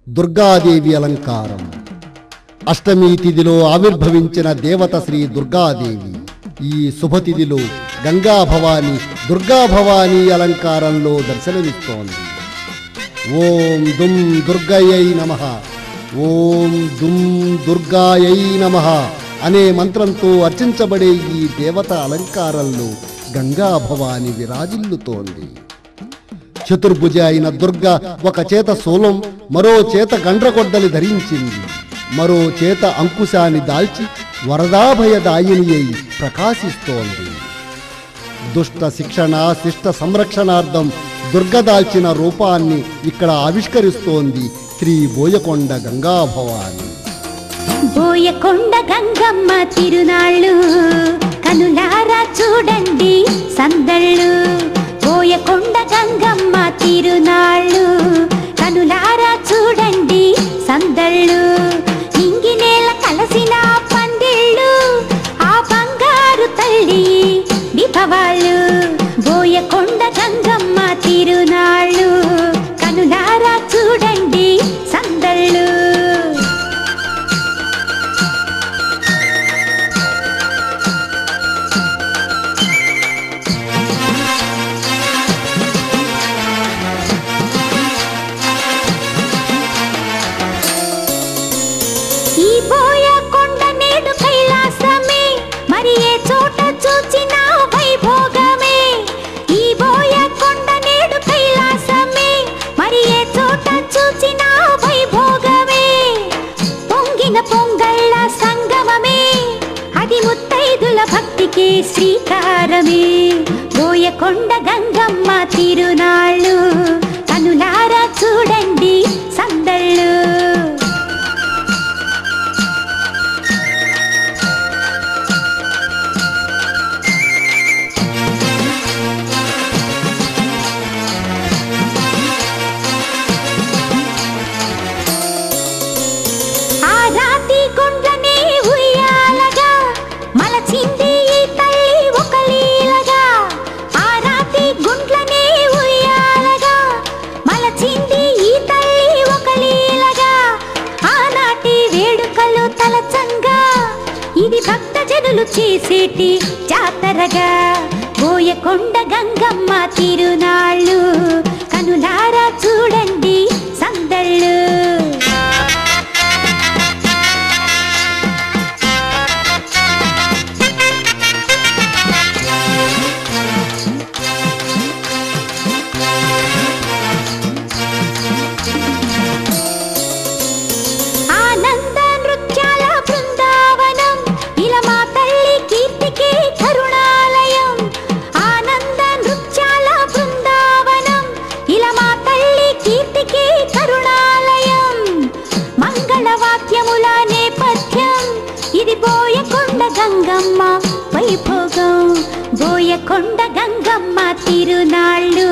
దుర్గాదేవి అలంకారం అష్టమి తిథిలో ఆవిర్భవించిన దేవత శ్రీ దుర్గాదేవి ఈ శుభతిథిలో గంగా భవాని దుర్గా భవాని అలంకారంలో దర్శనమిస్తోంది ఓం దుం దుర్గయ్యై నమ ఓం దుం దుర్గాయై నమ అనే మంత్రంతో అర్చించబడే ఈ దేవత అలంకారంలో గంగా భవాని విరాజిల్లుతోంది చతుర్భుజ అయిన దుర్గ ఒక చేత శూలం మరో చేత గండ్రగొడ్డలి ధరించింది మరో చేత అంకుశాన్ని దాల్చి వరదాభయదాయిని అయి ప్రకాశిస్తోంది దుష్ట శిక్షణ శిష్ట సంరక్షణార్థం దుర్గ దాల్చిన రూపాన్ని ఇక్కడ ఆవిష్కరిస్తోంది శ్రీ బోయకొండ గంగా భవాని బోయకొండ గంగమ్మ తిరునాళ్ళు కనులారా చూడండి సందళ్ళు బోయకొండ గంగమ్మ తిరునాళ్ళు కనులారా చూడండి సందళ్ళు ఇంగి నేల కలసిన పందిళ్ళు ఆ బంగారు తల్లి దీపవాళ్ళు బోయకొండ గంగమ్మ తిరునాళ్ళు కనులారా చూడండి సందళ్ళు ఈ బోయ కొండ నేడు కైలాసమే మరి ఏ చోట చూచినా వైభోగమే ఈ బోయ కొండ నేడు కైలాసమే మరి ఏ చోట చూచినా వైభోగమే పొంగిన పొంగళ్ళ సంగమమే అది ముత్తైదుల భక్తికి శ్రీకారమే బోయకొండ గంగమ్మ తిరునాళ్ళు కనులారా చూడండి సందళ్ళు ఆ రాతి గుండ్లనే ఉయ్యాలగా మలచింది ఈ తల్లి ఒక లీలగా ఆ రాతి గుండ్లనే ఉయ్యాలగా మలచింది ఈ తల్లి ఒక లీలగా ఆనాటి వేడుకలు తలచంగా ఇది భక్త జనులు చేసేటి జాతరగా బోయకొండ గంగమ్మ తిరునాళ్ళు కనులారా చూడండి సందళ్ళు ఆనంద నృత్యాల బృందావనం ఇలా మా తల్లి కీర్తికి కరుణాలయం ఆనంద నృత్యాల బృందావనం ఇలా మా తల్లి కీర్తికి కరుణాలయం మంగళవాద్యముల నేపథ్యం ఇది బోయకొండ గంగమ్మ వైభోగం బోయకొండ గంగమ్మ తిరునాళ్ళు